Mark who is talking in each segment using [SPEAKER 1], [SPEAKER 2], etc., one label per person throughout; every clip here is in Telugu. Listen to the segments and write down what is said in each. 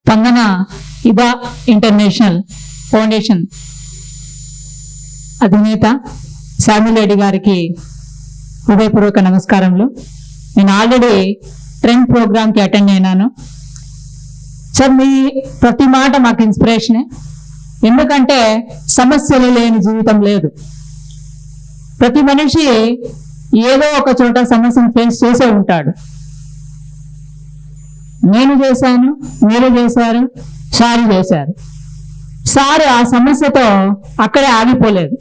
[SPEAKER 1] స్పందన ఇబా ఇంటర్నేషనల్ ఫౌండేషన్ అధినేత శామిరెడ్డి గారికి హృదయపూర్వక నమస్కారములు నేను ఆల్రెడీ ట్రెండ్ ప్రోగ్రామ్కి అటెండ్ అయినాను సార్ మీ ప్రతి మాట మాకు ఇన్స్పిరేషనే ఎందుకంటే సమస్యలు లేని జీవితం లేదు ప్రతి మనిషి ఏదో ఒక చోట సమస్యను ఫేస్ చేసే ఉంటాడు నేను చేశాను మీరు చేశారు సార్ చేశారు సార్ ఆ సమస్యతో అక్కడే ఆగిపోలేదు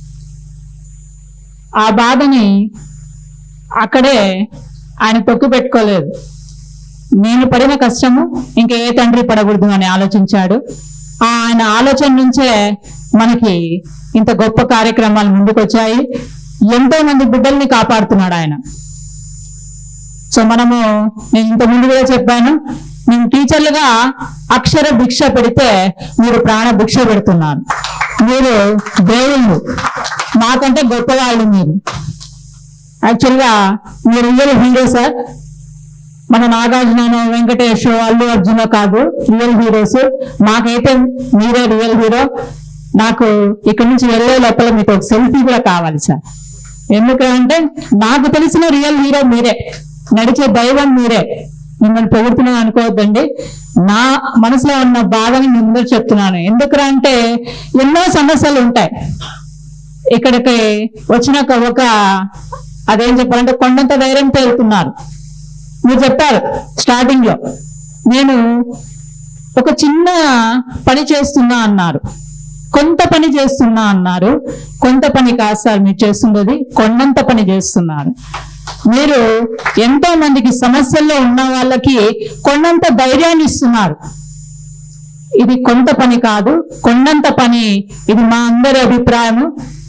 [SPEAKER 1] ఆ బాధని అక్కడే ఆయన తొక్కు పెట్టుకోలేదు నేను పడిన కష్టము ఇంకా ఏ తండ్రి పడకూడదు అని ఆలోచించాడు ఆ ఆయన ఆలోచన నుంచే మనకి ఇంత గొప్ప కార్యక్రమాలు ముందుకొచ్చాయి ఎంతో మంది బిడ్డల్ని కాపాడుతున్నాడు ఆయన సో మనము నేను ఇంత ముందు కూడా చెప్పాను మేము టీచర్లుగా అక్షర భిక్ష పెడితే మీరు ప్రాణ భిక్ష పెడుతున్నారు మీరు దేవుళ్ళు మాకంటే గొప్పవాళ్ళు మీరు యాక్చువల్గా మీరు రియల్ హీరో సార్ మన నాగార్జున వెంకటేష్ అల్లు అర్జున కాదు రియల్ హీరోస్ మాకైతే మీరే రియల్ హీరో నాకు ఇక్కడ నుంచి వెళ్ళే లోపల మీకు ఒక సెల్ఫీ కూడా కావాలి సార్ ఎందుకంటే నాకు తెలిసిన రియల్ హీరో మీరే నడిచే దైవం మీరే మిమ్మల్ని పొగుడుతున్నాను అనుకోవద్దండి నా మనసులో ఉన్న బాధని మీ ముందర చెప్తున్నాను ఎందుకంటే ఎన్నో సమస్యలు ఉంటాయి ఇక్కడికి వచ్చినాక ఒక అదేం చెప్పాలంటే కొండంత ధైర్యంతో వెళ్తున్నారు మీరు చెప్పారు స్టార్టింగ్ లో నేను ఒక చిన్న పని చేస్తున్నా అన్నారు కొంత పని చేస్తున్నా అన్నారు కొంత పని కాదు సార్ మీరు చేస్తున్నది కొండంత పని చేస్తున్నారు మీరు ఎంతో మందికి సమస్యల్లో ఉన్న వాళ్ళకి కొండంత ధైర్యాన్ని ఇస్తున్నారు ఇది కొంత పని కాదు కొండంత పని ఇది మా అందరి అభిప్రాయము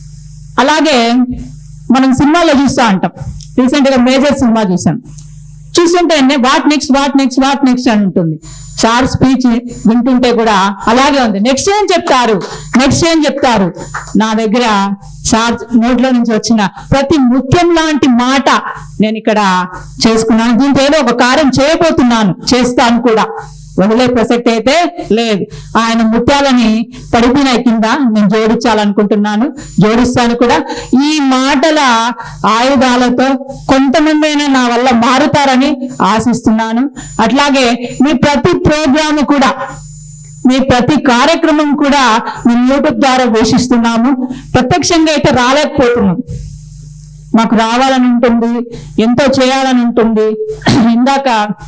[SPEAKER 1] అలాగే మనం సినిమాలో చూస్తా అంటాం రీసెంట్ గా మేజర్ సినిమా చూసాం చూస్తుంటే what next what next what next అని ఉంటుంది సార్ స్పీచ్ వింటుంటే కూడా అలాగే ఉంది నెక్స్ట్ ఏం చెప్తారు నెక్స్ట్ ఏం చెప్తారు నా దగ్గర సార్ నోట్లో నుంచి వచ్చిన ప్రతి ముత్యం లాంటి మాట నేను ఇక్కడ చేసుకున్నాను దీంతో ఏదో ఒక కార్యం చేయబోతున్నాను చేస్తాను కూడా వదిలే ప్రసక్తి అయితే లేదు ఆయన ముత్యాలని పడిపోయిన కింద నేను జోడించాలనుకుంటున్నాను జోడిస్తాను కూడా ఈ మాటల ఆయుధాలతో కొంతమంది అయినా నా వల్ల మారుతారని ఆశిస్తున్నాను అట్లాగే మీ ప్రతి ప్రోగ్రాము కూడా మీ ప్రతి కార్యక్రమం కూడా మేము యూట్యూబ్ ద్వారా వీక్షిస్తున్నాము ప్రత్యక్షంగా అయితే రాలేకపోతున్నాం మాకు రావాలని ఉంటుంది ఎంతో చేయాలని ఉంటుంది ఇందాక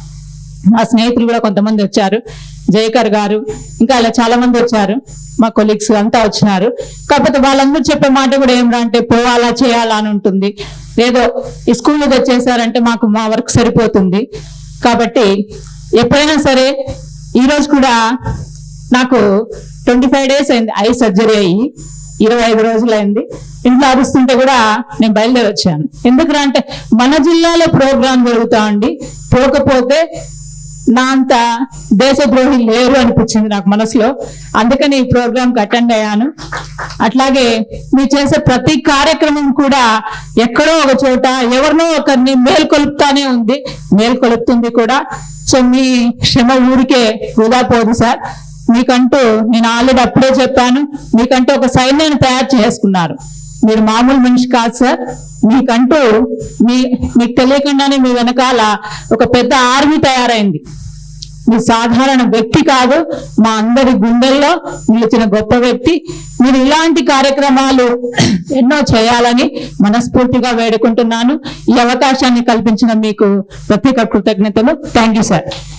[SPEAKER 1] మా స్నేహితులు కూడా కొంతమంది వచ్చారు జయకర్ గారు ఇంకా అలా చాలా మంది వచ్చారు మా కొలీగ్స్ అంతా వచ్చినారు కాకపోతే వాళ్ళందరూ చెప్పే మాట కూడా ఏమిరా అంటే పోవాలా చేయాలా అని ఉంటుంది ఏదో ఈ స్కూల్కి వచ్చేసారంటే మాకు మా వర్క్ సరిపోతుంది కాబట్టి ఎప్పుడైనా సరే ఈ రోజు కూడా నాకు ట్వంటీ ఫైవ్ డేస్ అయింది ఐ సర్జరీ అయ్యి ఇరవై ఐదు రోజులైంది ఇంట్లో అరుస్తుంటే కూడా నేను బయలుదేరి వచ్చాను ఎందుకురా అంటే మన జిల్లాలో ప్రోగ్రాం జరుగుతా ఉండి పోకపోతే నా అంత దేశద్రోహి లేరు అనిపించింది నాకు మనసులో అందుకని ఈ ప్రోగ్రామ్ కి అటెండ్ అయ్యాను అట్లాగే మీరు చేసే ప్రతి కార్యక్రమం కూడా ఎక్కడో ఒక చోట ఎవరినో ఒకరిని మేల్కొలుపుతానే ఉంది మేల్కొలుపుతుంది కూడా సో మీ శ్రమ ఊరికే వృధా పోదు సార్ మీకంటూ నేను ఆల్రెడీ అప్పుడే చెప్పాను మీకంటూ ఒక సైన్యాన్ని తయారు చేసుకున్నారు మీరు మామూలు మనిషి కాదు సార్ మీకంటూ మీ మీకు తెలియకుండానే మీ వెనకాల ఒక పెద్ద ఆర్మీ తయారైంది మీరు సాధారణ వ్యక్తి కాదు మా అందరి గుండెల్లో నిలిచిన గొప్ప వ్యక్తి మీరు ఇలాంటి కార్యక్రమాలు ఎన్నో చేయాలని మనస్ఫూర్తిగా వేడుకుంటున్నాను ఈ అవకాశాన్ని కల్పించిన మీకు ప్రత్యేక కృతజ్ఞతలు థ్యాంక్ యూ సార్